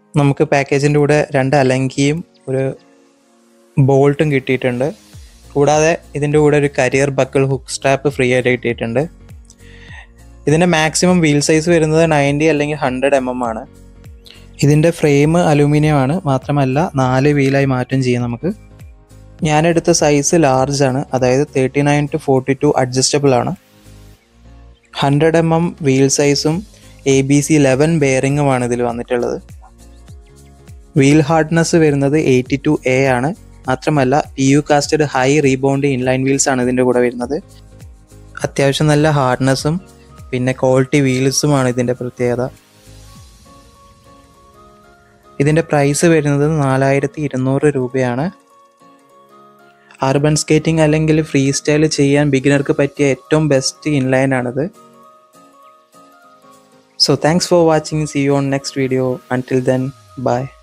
നമുക്ക് പാക്കേജിൻ്റെ കൂടെ രണ്ട് അലങ്കിയും ഒരു ബോൾട്ടും കിട്ടിയിട്ടുണ്ട് കൂടാതെ ഇതിൻ്റെ കൂടെ ഒരു carrier buckle hook strap free ആയിട്ട് കിട്ടിയിട്ടുണ്ട് ഇതിൻ്റെ മാക്സിമം വീൽ സൈസ് വരുന്നത് നയൻറ്റി അല്ലെങ്കിൽ ഹൺഡ്രഡ് എം എം ആണ് ഇതിൻ്റെ ഫ്രെയിം അലൂമിനിയം ആണ് മാത്രമല്ല നാല് വീലായി മാറ്റം ചെയ്യാം നമുക്ക് ഞാനെടുത്ത സൈസ് ലാർജ് ആണ് അതായത് thirty nine to forty two adjustable ആണ് ഹൺഡ്രഡ് എം എം വീൽ സൈസും എ ബി സി ലെവൻ ബെയറിങ്ങുമാണ് ഇതിൽ വന്നിട്ടുള്ളത് വീൽ ഹാർഡ്നെസ് വരുന്നത് എയ്റ്റി ടു എ ആണ് മാത്രമല്ല P U casted high rebound inline wheels ആണ് ഇതിൻ്റെ കൂടെ വരുന്നത് അത്യാവശ്യം നല്ല ഹാർഡ്നെസ്സും പിന്നെ ക്വാളിറ്റി വീൽസുമാണ് ഇതിൻ്റെ പ്രത്യേകത ഇതിൻ്റെ പ്രൈസ് വരുന്നത് നാലായിരത്തി ഇരുന്നൂറ് രൂപയാണ് അർബൻ സ്കേറ്റിംഗ് അല്ലെങ്കിൽ ഫ്രീ സ്റ്റൈൽ ചെയ്യാൻ ബിഗിനർക്ക് പറ്റിയ ഏറ്റവും ബെസ്റ്റ് ഇൻലൈൻ ആണിത് so thanks for watching see you on next video until then by